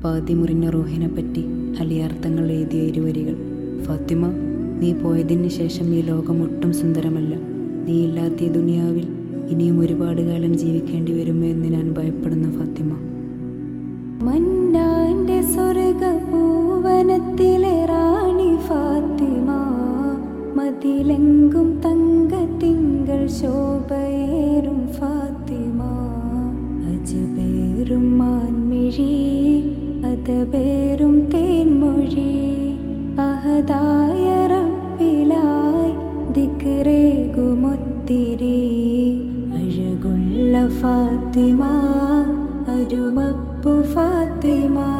പാതി മുറിഞ്ഞ റൂഹിനെ പറ്റി അലിയാർത്ഥങ്ങൾ എഴുതിയ ഇരുവരികൾ ഫാത്തിമ നീ പോയതിന് ശേഷം ഈ ലോകം ഒട്ടും സുന്ദരമല്ല നീ ഇല്ലാത്ത ഈ ദുനിയാവിൽ ഇനിയും ഒരുപാട് കാലം ജീവിക്കേണ്ടി വരുമോ എന്ന് ഞാൻ ഭയപ്പെടുന്നു ഫാത്തിമ മന്നാന്റെ സ്വർഗഭൂവനത്തിലെ റാണി ഫാത്തിമ മതിലെങ്കും തങ്ക തിങ്കൾ ശോഭയേറും ഫാത്തിമ അജബേറും മാൻമിഴി അതബേറും തേൻമൊഴി അഹദായ റബ്ബിലായി ദിക്റേകുമൊത്തിരി അഴകുള്ള ഫാത്തിമ അരുമപ്പു ഫാത്തിമ